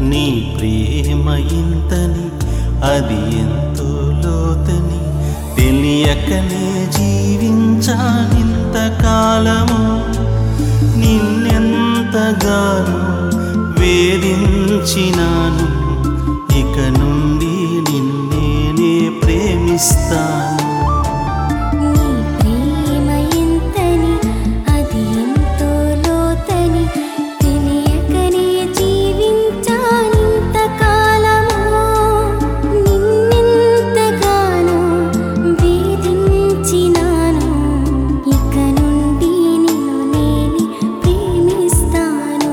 నీ ప్రేమ ఇంతని అది ఎంతో లోతని తెలియకనే జీవించానింత కాలము నిన్నెంతగానో వేధించినాను ఇక నుండి నిన్నేనే ప్రేమిస్తాను నీ ప్రేమ ఎంతని అది ఎంతో లోతని తెలియకనే జీవించానింత కాలము నిన్నెంతగానో వేధించినాను ఇక నుండి నిన్ను నేనే ప్రేమిస్తాను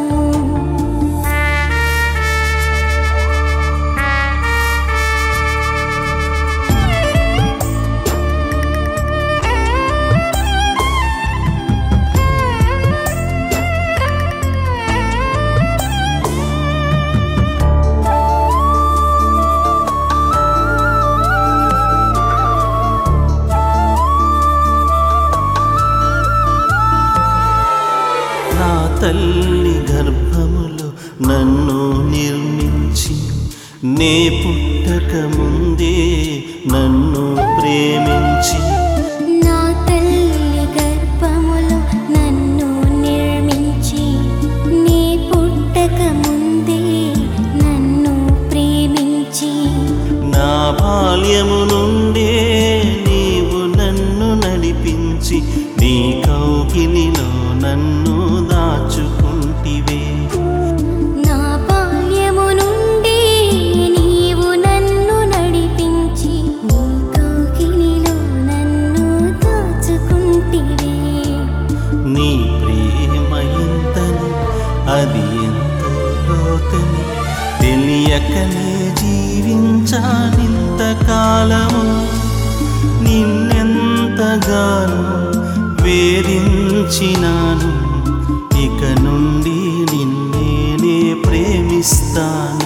నా తల్లి గర్భములో నన్ను నిర్మించి నే పుట్టక ముందే నన్ను ప్రేమించి నా తల్లి గర్భములో నన్ను నిర్మించి నీ పుట్టక ముందే నన్ను ప్రేమించి నా బాల్యము నుండే నీవు నన్ను నడిపించి నీ కౌగిలిలో నన్ను దాచుకుంటివే నా బాల్యము నుండి నీవు నన్ను నడిపించి నీ కౌగిలిలో నన్ను దాచుకుంటివే నీ ప్రేమ ఇంతని అది ఎంతో లోతని తెలియకనే జీవించానింత కాలము నిన్నెంతగానో వేధించినాను ఇక నుండి నిన్నేనే ప్రేమిస్తాను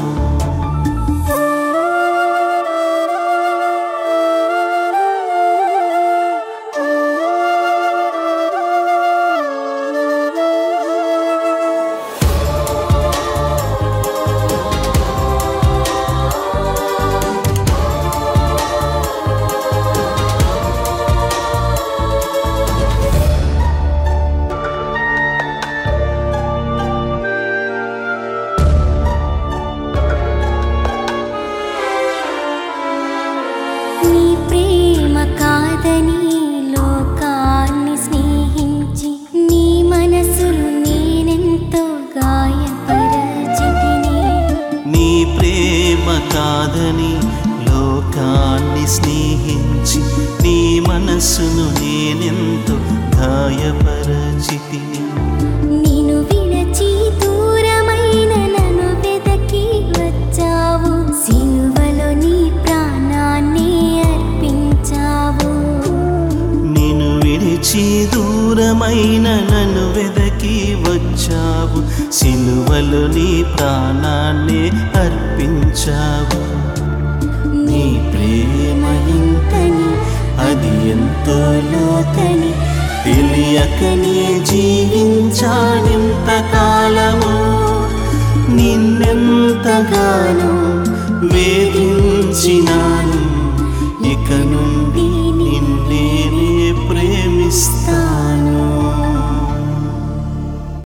నీ ప్రేమ కాదని లోకాన్ని స్నేహించి నీ మనసును నేనెంతో గాయపరచితిని నీ ప్రేమ కాదని లోకాన్ని స్నేహించి నీ మనస్సును నేనెంతో గాయపరచితిని నిన్ను విడచి దూరమైన నన్ను వెదకి వచ్చావు సిలువలో నీ ప్రాణాన్ని అర్పించావు నిన్ను విడిచి దూరమైన నన్ను వెదకి వచ్చావు సిలువలు నీ ప్రాణాన్ని అర్పించావు నీ ప్రేమ ఇంతని అది ఎంతో లోతని తెలియకనే జీవించానింత కాలము నిన్నెంతగానో వేధించినాను ఇక నుండి